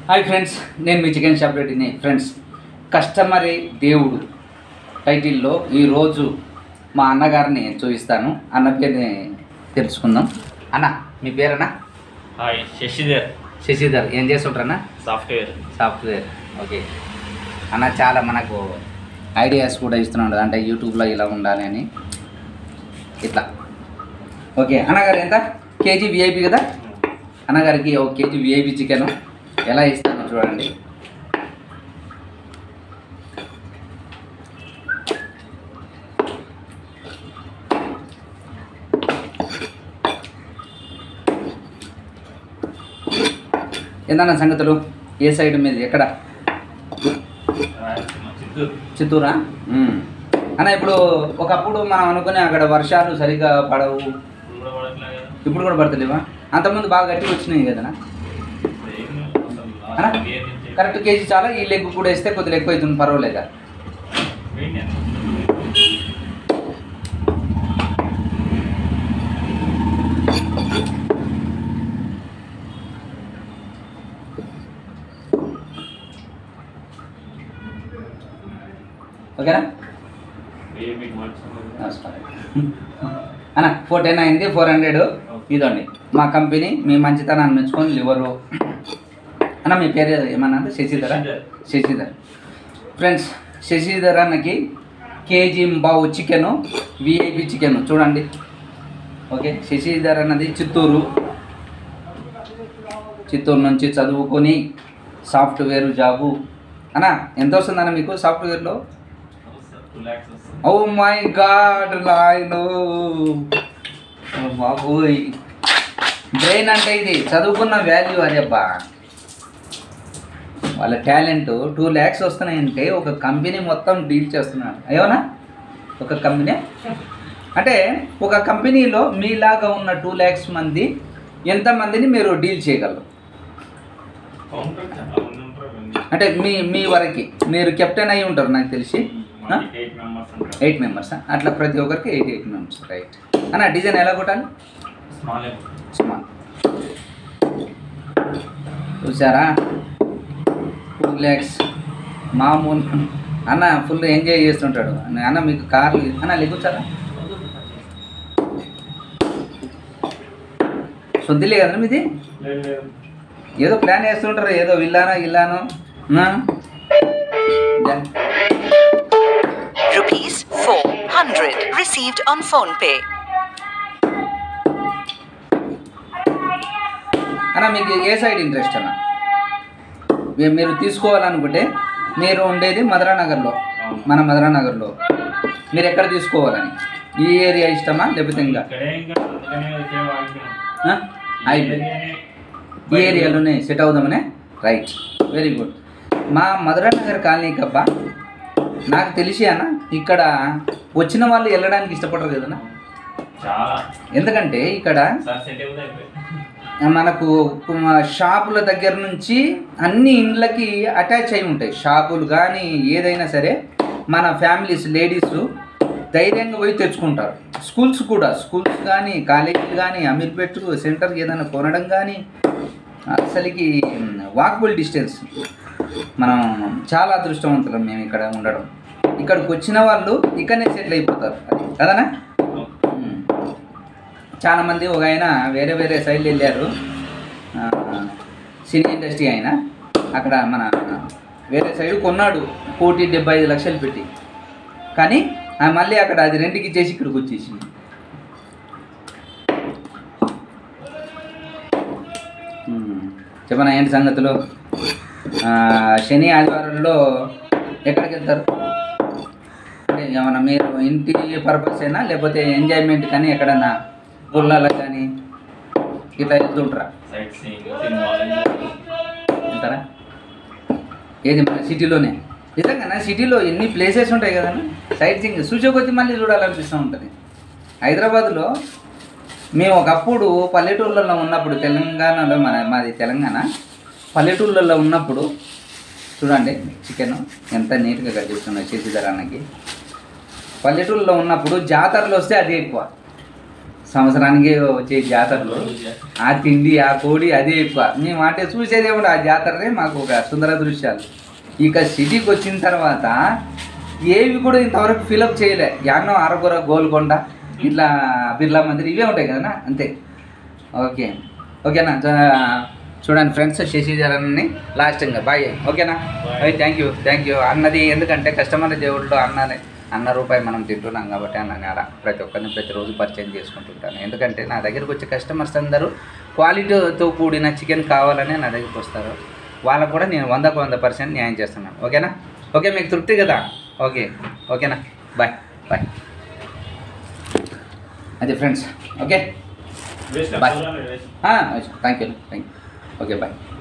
Hi friends నేను మీ chicken shop రెడ్డిని ఫ్రెండ్స్ కస్టమరీ దేవుడు టైటిల్లో ఈరోజు మా అన్నగారిని చూపిస్తాను అన్న పేరుని తెలుసుకుందాం అన్న మీ పేరన్నా హాయ్ శశిధర్ శశిధర్ ఏం చేస్తుంటారన్నా సాఫ్ట్వేర్ సాఫ్ట్వేర్ ఓకే అన్న చాలా మనకు ఐడియాస్ కూడా ఇస్తున్నాడు అంటే యూట్యూబ్లో ఇలా ఉండాలి అని ఇట్లా ఓకే అన్నగారు ఎంత కేజీ విఐపి కదా అన్నగారికి ఒక కేజీ విఐపి చికెన్ ఎలా ఇస్తానో చూడండి ఏందన్న సంగతులు ఏ సైడ్ మీద ఎక్కడ చిత్తూరు చిత్తూరా మ్మ్. అన్న ఇప్పుడు ఒకప్పుడు మనం అనుకునే అక్కడ వర్షాలు సరిగ్గా పడవు ఇప్పుడు కూడా పడట్లే కదా ఇప్పుడు కూడా పడతలేవా అంతకుముందు బాగా గట్టిగా వచ్చినాయి కదనా ఏం అసలు అన్న? లాస్ట్ ఇయర్ నుంచి కరెక్ట్ కేజీ చాలా ఈ లెగ్ కూడా వేస్తే కొద్దిగా ఎక్కువ అవుతుంది పర్వాలేదా వెయిట్ ఎంత? ఓకేనా వెయ్యి మీకు మార్చుకోండి. నమస్కారం అన్న ఫోర్ టెన్ అయింది ఫోర్ హండ్రెడ్ ఇదండి మా కంపెనీ మీ మంచితనాన్ని మెచ్చుకొని లివరు అన్న మీ పేరు ఏమన్నా అంటే శశిధర శశిధర్. శశిధర్ ఫ్రెండ్స్ శశిధర్ అన్నకి కేజీ బావు చికెను విఐపి చికెన్ చూడండి ఓకే శశిధర్ అన్నది చిత్తూరు చిత్తూరు నుంచి చదువుకొని సాఫ్ట్వేర్ జాబు అన్న ఎంత వస్తుందన్న మీకు సాఫ్ట్వేర్లో టూ ల్యాక్స్ వస్తుంది ఓ మై గాడ్ నాయను బాబోయ్ బ్రెయిన్ అంటే ఇది చదువుకున్న వాల్యూ అరేబ్బా వాళ్ళ టాలెంట్ టూ ల్యాక్స్ వస్తున్నాయంటే ఒక కంపెనీ మొత్తం డీల్ చేస్తున్నాడు అయ్యోనా ఒక కంపెనీ అంటే ఒక కంపెనీలో మీలాగా ఉన్న టూ ల్యాక్స్ మంది ఎంతమందిని మీరు డీల్ చేయగలరు కౌంటర్ చాలా మంది ఉంటారు ఇవన్నీ. అంటే మీ మీ వరకు మీరు కెప్టెన్ అయి ఉంటారు నాకు తెలిసి మనకి ఎయిట్ మెంబర్స్ ఉంటారు ఎయిట్ మెంబర్స్ అట్లా ప్రతి ఒక్కరికి ఎయిట్ ఎయిట్ మెంబర్స్ రైట్ అన్న డిజైన్ ఎలా కొట్టాలి స్మాల్ స్మాల్ చూసారా టూ ల్యాక్స్ మామూలు అన్న ఫుల్ ఎంజాయ్ చేస్తుంటాడు అన్న మీకు కార్లు అన్న లెగ్గుచ్చారా సొద్దిలే కదా మీది లేదు లేదు ఏదో ప్లాన్ వేస్తుంటారు ఏదో విల్లానో ఇల్లానో ఆ? జా- Rupees 400 received on phone pay. అన్న మీకు ఏ సైడ్ ఇంట్రెస్ట్ అన్న మీ- మీరు తీసుకోవాలనుకుంటే మీరు ఉండేది మధురానగర్లో మన మధురానగర్లో మీరు ఎక్కడ తీసుకోవాలని ఈ ఏరియా ఇష్టమా లేకపోతే ఇంకా ఇక్కడే ఇంకా అందుకనే వచ్చే ఆగిపోయినాం. ఆ? ఈ అయిపోయింది ఏరియానే ఈ ఏరియాలోనే సెట్ అవుదామనే రైట్ వెరీ గుడ్ మా మధురానగర్ కాలనీకి అబ్బా నాకు తెలిసి అన్న ఇక్కడ వచ్చిన వాళ్ళు వెళ్ళడానికి ఇష్టపడరు కదన్నా చాలా ఎందుకంటే ఇక్కడ సార్ సెట్ అవుతుంది అయిపోయింది మనకు కు- షాపుల దగ్గర నుంచి అన్ని ఇండ్లకి అటాచ్ అయి ఉంటాయి షాపులు కానీ ఏదైనా సరే మన ఫ్యామిలీస్ లేడీస్ ధైర్యంగా పోయి తెచ్చుకుంటారు స్కూల్స్ కూడా స్కూల్స్ కానీ కాలేజీలు కానీ అమీర్పేట్ సెంటర్ ఏదైనా కొనడం కానీ అసలుకి వాకబుల్ డిస్టెన్స్ మనం చాలా అదృష్టవంతులం మేము ఇక్కడ ఉండడం ఇక్కడికి వచ్చిన వాళ్ళు ఇక్కడనే సెటిల్ అయిపోతారు అది కదనా ఉమ్. చాలా మంది ఒక ఆయన వేరే వేరే సైడ్లు వెళ్ళారు ఆ, సినీ ఇండస్ట్రీ ఆయన అక్కడ మన వేరే సైడ్ కొన్నాడు కోటి డెబ్బై ఐదు లక్షలు పెట్టి కానీ ఆ మళ్ళీ అక్కడ అది రెంట్కి ఇచ్చేసి ఇక్కడికి వచ్చేసింది ఉమ్. చెప్పనా ఏంటి సంగతులు ఆ, శని ఆదివారంలో ఎక్కడికి వెళ్తారు అంటే ఏమన్నా మీరు ఇంటి పర్పస్ అయినా లేకపోతే ఎంజాయ్మెంట్ కానీ ఎక్కడన్నా గుళ్ళలకు కానీ ఇట్లా వెళ్తుంటారా సైట్ సీయింగ్ సినిమాలు వెళ్తారా ఏది మన సిటీలోనే నిజంగా సిటీలో ఎన్ని ప్లేసెస్ ఉంటాయి కదన్నా సైట్ సీయింగ్ చూసే కొద్దీ మళ్ళీ చూడాలనిపిస్తూ ఉంటుంది హైదరాబాద్లో మేము ఒకప్పుడు పల్లెటూళ్ళల్లో ఉన్నప్పుడు తెలంగాణలో మన మాది తెలంగాణ పల్లెటూళ్ళల్లో ఉన్నప్పుడు చూడండి చికెన్ ఎంత నీట్గా కట్ చేస్తున్నాయి చేసేదారానికి పల్లెటూళ్ళలో ఉన్నప్పుడు జాతరలు వస్తే అది ఎక్కువ సంవత్సరానికి వచ్చే జాతరలు ఆ తిండి ఆ కోడి అదే ఎక్కువ మేము అంటే చూసేది ఏమిటి ఆ జాతరనే మాకు ఒక సుందర దృశ్యాలు ఇక సిటీకి వచ్చిన తర్వాత ఏవి కూడా ఇంతవరకు ఫిలప్ చేయలే యాన్నో అరకొర గోల్కొండ ఇట్లా బిర్లా మందిర్ ఇవే ఉంటాయి కదనా అంతే ఓకే ఓకేనా చ- చూడండి ఫ్రెండ్స్ శశిధరన్ని లాస్ట్ ఇంకా బాయ్ ఓకేనా bye thank you thank you అన్నది ఎందుకంటే కస్టమర్ దేవుళ్ళు అన్నది అన్న రూపాయి మనం తింటున్నాం కాబట్టి అన్నని అలా ప్రతి ఒక్కరిని ప్రతిరోజు పరిచయం చేసుకుంటుంటాను ఎందుకంటే నా దగ్గరకు వచ్చే కస్టమర్స్ అందరూ క్వాలిటీతో కూడిన చికెన్ కావాలని నా దగ్గరికి వస్తారు వాళ్ళకు కూడా నేను వందకు వంద పర్సెంట్ న్యాయం చేస్తున్నాను ఓకేనా ఓకే మీకు తృప్తి కదా ఓకే ఓకేనా బాయ్ బాయ్ అదే friends okay waste Bye. Waste thank you thank you okay bye